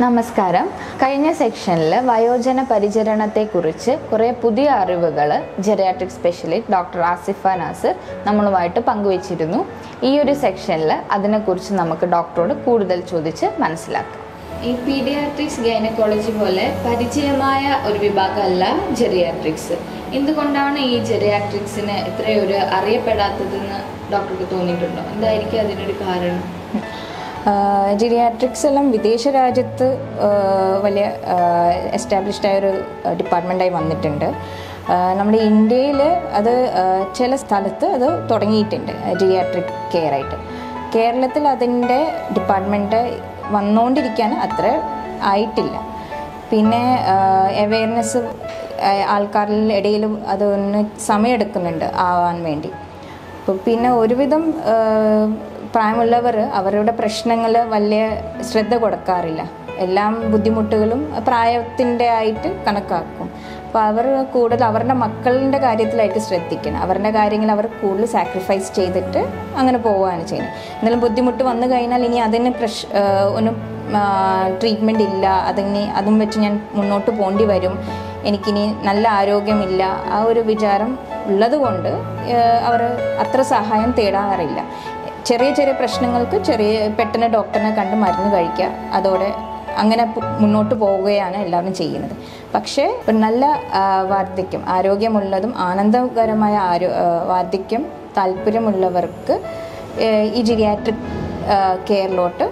നമസ്കാരം കഴിഞ്ഞ സെക്ഷനിൽ വയോജന പരിചരണത്തെക്കുറിച്ച് കുറേ പുതിയ അറിവുകൾ geriatric specialist doctor Asifa Nasar നമ്മളുമായിട്ട് പങ്കുവച്ചിരുന്നു ഈ ഒരു സെക്ഷനിൽ അതിനെക്കുറിച്ച് നമുക്ക് ഡോക്ടറോട് കൂടുതൽ ചോദിച്ച് മനസ്സിലാക്കാം ഈ പീഡിയാട്രിക്സ് ഗൈനക്കോളജി പോലെ പരിചയമായ ഒരു വിഭാഗമല്ല ജെറിയാട്രിക്സ് എന്തുകൊണ്ടാണ് ഈ ജെറിയാട്രിക്സിന് ഇത്രയൊരു അറിയപ്പെടാത്തതെന്ന് ഡോക്ടർക്ക് തോന്നിയിട്ടുണ്ടോ എന്തായിരിക്കും അതിനൊരു കാരണം ജിറിയാട്രിക്സ് എല്ലാം വിദേശ രാജ്യത്ത് ആ, വലിയ എസ്റ്റാബ്ലിഷ്ഡ് ആയ ഒരു ഡിപ്പാർട്ട്മെൻറ്റായി വന്നിട്ടുണ്ട് ആ, നമ്മുടെ ഇന്ത്യയിൽ അത് ആ, ചില സ്ഥലത്ത് അത് തുടങ്ങിയിട്ടുണ്ട് ജിറിയാട്രിക് കെയർ ആയിട്ട് കേരളത്തിൽ അതിൻ്റെ ഡിപ്പാർട്ട്മെൻറ്റ് വന്നുകൊണ്ടിരിക്കാൻ അത്ര ആയിട്ടില്ല പിന്നെ അവയർനെസ് ആൾക്കാരുടെ ഇടയിൽ അതൊന്ന് സമയമെടുക്കുന്നുണ്ട് ആവാൻ വേണ്ടി അപ്പോൾ പിന്നെ ഒരുവിധം ആ, പ്രായമുള്ളവർ അവരുടെ പ്രശ്നങ്ങൾ വലിയ ശ്രദ്ധ കൊടുക്കാറില്ല എല്ലാം ബുദ്ധിമുട്ടുകളും പ്രായത്തിൻ്റെ ആയിട്ട് കണക്കാക്കും അപ്പോൾ അവർ കൂടുതൽ അവരുടെ മക്കളുടെ കാര്യത്തിലായിട്ട് ശ്രദ്ധിക്കണം അവരുടെ കാര്യങ്ങൾ അവർ കൂടുതൽ സാക്രിഫൈസ് ചെയ്തിട്ട് അങ്ങനെ പോവുകയാണ് ചെയ്യുന്നത് എന്നാലും ബുദ്ധിമുട്ട് വന്നു കഴിഞ്ഞാൽ ഇനി അതിന് പ്രശ് ആ, ഒന്നും ട്രീറ്റ്മെൻ്റ് ഇല്ല അതിന് അതും വെച്ച് ഞാൻ മുന്നോട്ട് പോകേണ്ടി വരും എനിക്കിനി നല്ല ആരോഗ്യമില്ല ആ ഒരു വിചാരം ഉള്ളതുകൊണ്ട് അവർ അത്ര സഹായം തേടാറില്ല ചെറിയ ചെറിയ പ്രശ്നങ്ങൾക്ക് ചെറിയ പെട്ടെന്ന് ഡോക്ടറിനെ കണ്ട് മരുന്ന് കഴിക്കുക അതോടെ അങ്ങനെ പു- മുന്നോട്ട് പോവുകയാണ് എല്ലാവരും ചെയ്യുന്നത് പക്ഷേ ഒരു നല്ല ആ, വാർദ്ധക്യം ആരോഗ്യമുള്ളതും ആനന്ദകരമായ ആരോ ആ, വാർദ്ധക്യം താല്പര്യമുള്ളവർക്ക് ഏ, ഈ ജിരിയാട്രിക് കെയറിലോട്ട്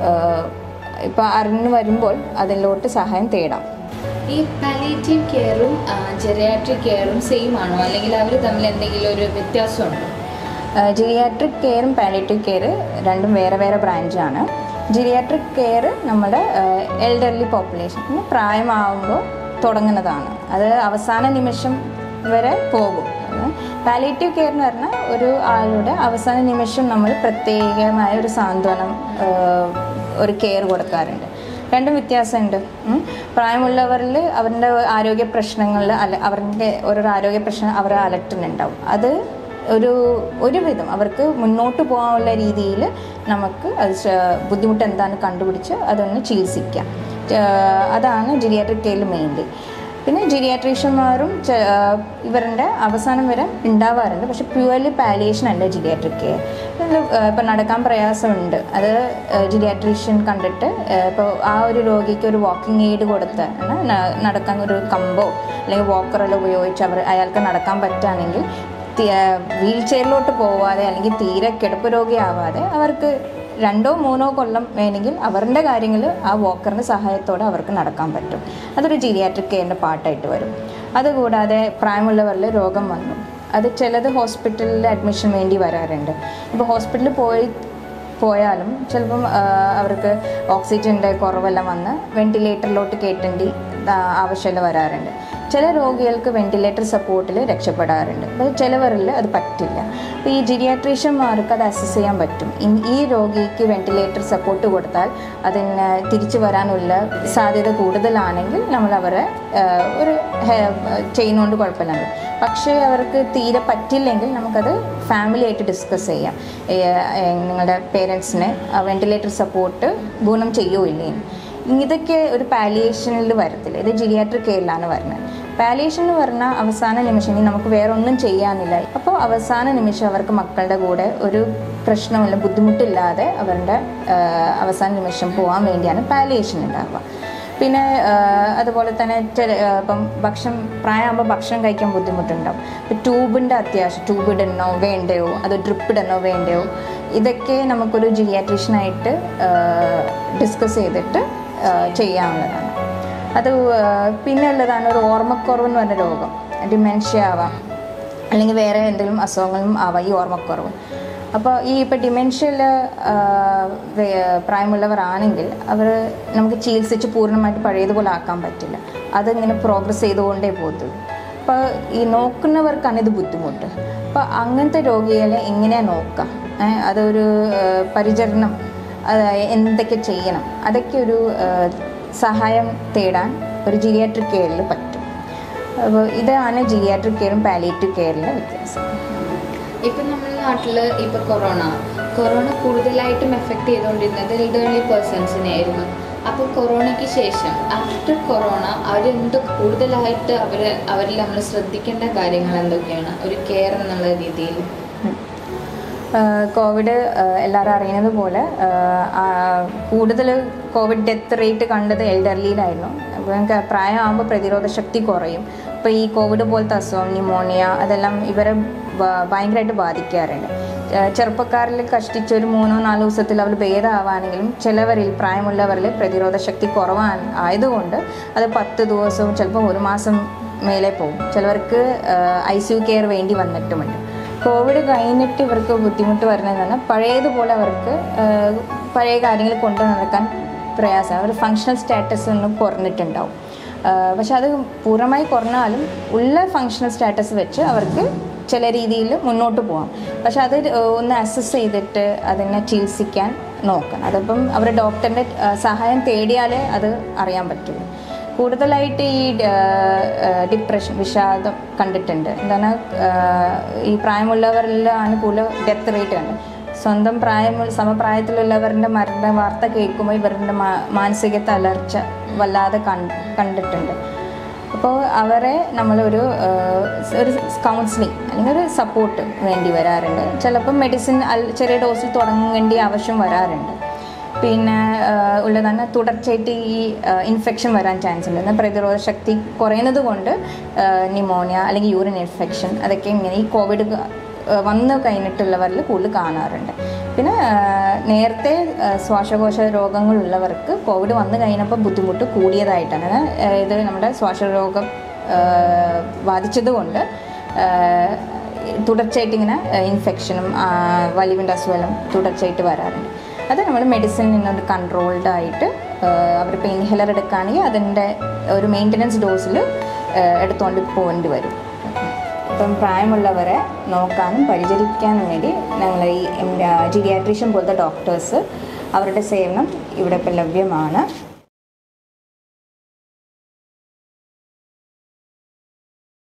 ഇപ്പോൾ അറിഞ്ഞു വരുമ്പോൾ അതിലോട്ട് സഹായം തേടാം ഈ പാലിയേറ്റീവ് കെയറും ജെറിയാട്രിക് കെയറും സെയിം ആണോ അല്ലെങ്കിൽ അവർ തമ്മിൽ എന്തെങ്കിലും ഒരു വ്യത്യാസമുണ്ടോ ജിറിയാട്രിക് കെയറും പാലിയേറ്റീവ് കെയർ രണ്ടും വേറെ വേറെ ബ്രാഞ്ചാണ് ജിറിയാട്രിക് കെയർ നമ്മുടെ എൽഡർലി പോപ്പുലേഷൻ പ്രായമാവുമ്പോൾ തുടങ്ങുന്നതാണ് അത് അവസാന നിമിഷം വരെ പോകും പാലിയേറ്റീവ് കെയർ എന്ന് പറഞ്ഞാൽ ഒരു ആളുടെ അവസാന നിമിഷം നമ്മൾ പ്രത്യേകമായ ഒരു സാന്ത്വനം ആ, ഒരു കെയർ കൊടുക്കാറുണ്ട് രണ്ടും വ്യത്യാസമുണ്ട് ഉം. പ്രായമുള്ളവരിൽ അവരുടെ ആരോഗ്യ പ്രശ്നങ്ങളിൽ അല്ല അവരുടെ ഓരോ ആരോഗ്യ പ്രശ്നം അവരെ അലട്ടുന്നുണ്ടാവും അത് ഒരു ഒരുവിധം അവർക്ക് മുന്നോട്ട് പോകാനുള്ള രീതിയിൽ നമുക്ക് അത് ശ- ബുദ്ധിമുട്ട് എന്താണെന്ന് കണ്ടുപിടിച്ച് അതൊന്ന് ചികിത്സിക്കാം ഏഹ് അതാണ് ജിരിയാട്രിക് കെയറിൽ മെയിൻലി പിന്നെ ജിരിയാട്രീഷ്യന്മാരും ചെ- ആഹ് ഇവരുടെ അവസാനം വരെ ഉണ്ടാവാറുണ്ട് പക്ഷെ പ്യുവർലി പാലിയേഷൻ അല്ല ജിരിയാട്രിക് കെയർ ഇപ്പം നടക്കാൻ പ്രയാസമുണ്ട് അത് ജിരിയാട്രീഷ്യൻ കണ്ടിട്ട് ഇപ്പോൾ ആ ഒരു രോഗിക്ക് ഒരു വാക്കിംഗ് എയ്ഡ് കൊടുത്ത് ആണ് ന- നടക്കാൻ ഒരു കമ്പോ അല്ലെങ്കിൽ വാക്കറെല്ലാം ഉപയോഗിച്ച് അവർ അയാൾക്ക് നടക്കാൻ പറ്റുകയാണെങ്കിൽ വീൽ ചെയറിലോട്ട് പോവാതെ അല്ലെങ്കിൽ തീരെ കിടപ്പ് രോഗിയാവാതെ അവർക്ക് രണ്ടോ മൂന്നോ കൊല്ലം വേണമെങ്കിൽ അവരുടെ കാര്യങ്ങൾ ആ വോക്കറിൻ്റെ സഹായത്തോടെ അവർക്ക് നടക്കാൻ പറ്റും അതൊരു ജീരിയാട്രിക് കെയറിൻ്റെ പാർട്ടായിട്ട് വരും അതുകൂടാതെ പ്രായമുള്ളവരിൽ രോഗം വന്നു അത് ചിലത് ഹോസ്പിറ്റലിൽ അഡ്മിഷൻ വേണ്ടി വരാറുണ്ട് ഇപ്പോൾ ഹോസ്പിറ്റലിൽ പോയി പോയാലും ചിലപ്പം ആ, അവർക്ക് ഓക്സിജൻ്റെ കുറവെല്ലാം വന്ന് വെന്റിലേറ്ററിലോട്ട് കയറ്റേണ്ടി ആ, ആവശ്യമെല്ലാം വരാറുണ്ട് ചില രോഗികൾക്ക് വെന്റിലേറ്റർ സപ്പോർട്ടിൽ രക്ഷപ്പെടാറുണ്ട് പക്ഷേ ചിലവരിൽ അത് പറ്റില്ല അപ്പോൾ ഈ ജിരിയാട്രീഷ്യന്മാർക്ക് അത് അസസ് ചെയ്യാൻ പറ്റും ഇൻ- ഈ രോഗിക്ക് വെന്റിലേറ്റർ സപ്പോർട്ട് കൊടുത്താൽ അതിന് തിരിച്ചു വരാനുള്ള സാധ്യത കൂടുതലാണെങ്കിൽ നമ്മൾ അവരെ ആ, ഒരു ചെയ്യുന്നതുകൊണ്ട് കുഴപ്പമില്ല പക്ഷേ അവർക്ക് തീരെ പറ്റില്ലെങ്കിൽ നമുക്കത് ഫാമിലി ആയിട്ട് ഡിസ്കസ് ചെയ്യാം ഏ, ഏ, നിങ്ങളുടെ പേരൻസിന് വെന്റിലേറ്റർ സപ്പോർട്ട് ഗുണം ചെയ്യുമോ ഇല്ലേ ഇതൊക്കെ ഒരു പാലിയേഷനിൽ വരത്തില്ല ഇത് ജിരിയാട്രിക് കെയറിലാണ് വരുന്നത് പാലിയേഷൻ എന്ന് പറഞ്ഞാൽ അവസാന നിമിഷം ഇനി നമുക്ക് വേറെ ഒന്നും ചെയ്യാനില്ല അപ്പോൾ അവസാന നിമിഷം അവർക്ക് മക്കളുടെ കൂടെ ഒരു പ്രശ്നമില്ല ബുദ്ധിമുട്ടില്ലാതെ അവരുടെ ആ, അവസാന നിമിഷം പോകാൻ വേണ്ടിയാണ് പാലിയേഷൻ ഉണ്ടാവുക പിന്നെ ആ, അതുപോലെ തന്നെ ചില ആ, ഇപ്പം ഭക്ഷണം പ്രായമാകുമ്പോൾ ഭക്ഷണം കഴിക്കാൻ ബുദ്ധിമുട്ടുണ്ടാവും ഇപ്പം ട്യൂബിൻ്റെ അത്യാവശ്യം ട്യൂബ് ഇടണോ വേണ്ടയോ അത് ഡ്രിപ്പ് ഇടണോ വേണ്ടയോ ഇതൊക്കെ നമുക്കൊരു ജിയാട്രീഷ്യനായിട്ട് ഡിസ്കസ് ചെയ്തിട്ട് ആ, ചെയ്യാവുന്നതാണ് അത് ആ, പിന്നെ ഉള്ളതാണ് ഒരു ഓർമ്മക്കുറവ് എന്ന് പറഞ്ഞ രോഗം ഡിമെൻഷ്യ ആവാം അല്ലെങ്കിൽ വേറെ എന്തെങ്കിലും അസുഖങ്ങളും ആവാം ഈ ഓർമ്മക്കുറവ് അപ്പോൾ ഈ ഇപ്പോൾ ഡിമെൻഷ്യയിൽ പ്രായമുള്ളവരാണെങ്കിൽ അവർ നമുക്ക് ചികിത്സിച്ച് പൂർണ്ണമായിട്ട് പഴയതുപോലെ ആക്കാൻ പറ്റില്ല അതിങ്ങനെ പ്രോഗ്രസ് ചെയ്തുകൊണ്ടേ പോകത്തുള്ളൂ അപ്പോൾ ഈ നോക്കുന്നവർക്കാണ് ഇത് ബുദ്ധിമുട്ട് അപ്പോൾ അങ്ങനത്തെ രോഗികളെ എങ്ങനെയാണ് നോക്കാം ഏ, അതൊരു ആ, പരിചരണം അത് എന്തൊക്കെ ചെയ്യണം അതൊക്കെ ഒരു ആ, സഹായം തേടാൻ ഒരു ജിരിയാട്രിക് കെയറിൽ പറ്റും അപ്പോൾ ഇതാണ് ജിരിയാട്രിക് കെയറും പാലിയേറ്റീവ് കെയറിലെ വ്യത്യാസം ഇപ്പം നമ്മുടെ നാട്ടിൽ ഇപ്പോൾ കൊറോണ കൊറോണ കൂടുതലായിട്ടും എഫക്റ്റ് ചെയ്തുകൊണ്ടിരുന്നത് എൽഡർലി പേഴ്സൺസിനെ ആയിരുന്നു അപ്പോൾ കൊറോണയ്ക്ക് ശേഷം ആഫ്റ്റർ കൊറോണ അവരെന്ത് കൂടുതലായിട്ട് അവർ അവരിൽ നമ്മൾ ശ്രദ്ധിക്കേണ്ട കാര്യങ്ങൾ എന്തൊക്കെയാണ് ഒരു കെയർ എന്നുള്ള രീതിയിൽ കോവിഡ് എല്ലാവരും അറിയുന്നത് പോലെ കൂടുതൽ കോവിഡ് ഡെത്ത് റേറ്റ് കണ്ടത് എൽഡർലിയിലായിരുന്നു അപ്പോൾ ഞങ്ങൾക്ക് പ്രായമാകുമ്പോൾ പ്രതിരോധ ശക്തി കുറയും അപ്പോൾ ഈ കോവിഡ് പോലത്തെ അസുഖം ന്യൂമോണിയ അതെല്ലാം ഇവരെ ബ- ഭയങ്കരമായിട്ട് ബാധിക്കാറുണ്ട് ഏഹ് ചെറുപ്പക്കാരിൽ കഷ്ടിച്ച് ഒരു മൂന്നോ നാലോ ദിവസത്തിൽ അവർ ഭേദമാവാണെങ്കിലും ചിലവരിൽ പ്രായമുള്ളവരിൽ പ്രതിരോധ ശക്തി കുറവാ ആയതുകൊണ്ട് അത് പത്ത് ദിവസവും ചിലപ്പോൾ ഒരു മാസം മേലെ പോകും ചിലവർക്ക് ഐ സി യു കെയർ വേണ്ടി വന്നിട്ടുമുണ്ട് കോവിഡ് കഴിഞ്ഞിട്ട് ഇവർക്ക് ബുദ്ധിമുട്ട് വരുന്നതെന്ന് പറഞ്ഞാൽ പഴയതുപോലെ അവർക്ക് ആഹ്, പഴയ കാര്യങ്ങൾ കൊണ്ടു നടക്കാൻ പ്രയാസം അവർ ഫങ്ഷണൽ സ്റ്റാറ്റസ് ഒന്ന് കുറഞ്ഞിട്ടുണ്ടാവും ആഹ്, പക്ഷെ അത് പൂർണ്ണമായി കുറഞ്ഞാലും ഉള്ള ഫങ്ഷണൽ സ്റ്റാറ്റസ് വെച്ച് അവർക്ക് ചില രീതിയിൽ മുന്നോട്ട് പോകാം പക്ഷെ അത് ഒന്ന് അസസ് ചെയ്തിട്ട് അതിനെ ചികിത്സിക്കാൻ നോക്കണം അതിപ്പം അവർ ഡോക്ടറിൻ്റെ സഹായം തേടിയാലേ അത് അറിയാൻ പറ്റുള്ളൂ കൂടുതലായിട്ട് ഈ ഡിപ്രഷൻ വിഷാദം കണ്ടിട്ടുണ്ട് എന്താണ് ഈ പ്രായമുള്ളവരിലാണ് കൂടുതൽ ഡെത്ത് റേറ്റ് കണ്ടത് സ്വന്തം പ്രായം സമപ്രായത്തിലുള്ളവരുടെ മരണ വാർത്ത കേൾക്കുമ്പോൾ ഇവരുടെ മാ- മാനസിക തളർച്ച വല്ലാതെ കൺ- കണ്ടിട്ടുണ്ട് അപ്പോൾ അവരെ നമ്മളൊരു ആഹ്, ഒരു കൗൺസിലിംഗ് അല്ലെങ്കിൽ ഒരു സപ്പോർട്ട് വേണ്ടി വരാറുണ്ട് ചിലപ്പോൾ മെഡിസിൻ ചെറിയ ഡോസിൽ തുടങ്ങേണ്ട ആവശ്യം വരാറുണ്ട് പിന്നെ ആഹ്, ഉള്ളതാണ് തുടർച്ചയായിട്ട് ഈ ഇൻഫെക്ഷൻ വരാൻ ചാൻസ് ഉണ്ട് എന്നാൽ പ്രതിരോധ ശക്തി കുറയുന്നത് കൊണ്ട് ന്യൂമോണിയ അല്ലെങ്കിൽ യൂറിൻ ഇൻഫെക്ഷൻ അതൊക്കെ ഇങ്ങനെ ഈ കോവിഡ് ആഹ്, വന്നു കഴിഞ്ഞിട്ടുള്ളവരിൽ കൂടുതൽ കാണാറുണ്ട് പിന്നെ ആഹ്, നേരത്തെ ആഹ്, ശ്വാസകോശ രോഗങ്ങളുള്ളവർക്ക് കോവിഡ് വന്നു കഴിഞ്ഞപ്പോൾ ബുദ്ധിമുട്ട് കൂടിയതായിട്ടാണ് ആഹ്, ഇത് നമ്മുടെ ശ്വാസരോഗം ആഹ്, ബാധിച്ചതുകൊണ്ട് ആഹ്, തുടർച്ചയായിട്ട് ഇങ്ങനെ ഇൻഫെക്ഷനും വലിവിൻ്റെ അസുഖം തുടർച്ചയായിട്ട് വരാറുണ്ട് അത് നമ്മൾ മെഡിസിൻ നിന്നൊരു കൺട്രോൾഡ് ആയിട്ട് അവരിപ്പോൾ ഇൻഹേലർ എടുക്കുകയാണെങ്കിൽ അതിൻ്റെ ഒരു മെയിൻ്റനൻസ് ഡോസിൽ എടുത്തുകൊണ്ട് പോകേണ്ടി വരും ഇപ്പം പ്രായമുള്ളവരെ നോക്കാനും പരിചരിക്കാനും വേണ്ടി ഞങ്ങൾ ഈ ജിഡിയാട്രീഷ്യൻ പോലത്തെ ഡോക്ടേഴ്സ് അവരുടെ സേവനം ഇവിടെ ഇപ്പം ലഭ്യമാണ്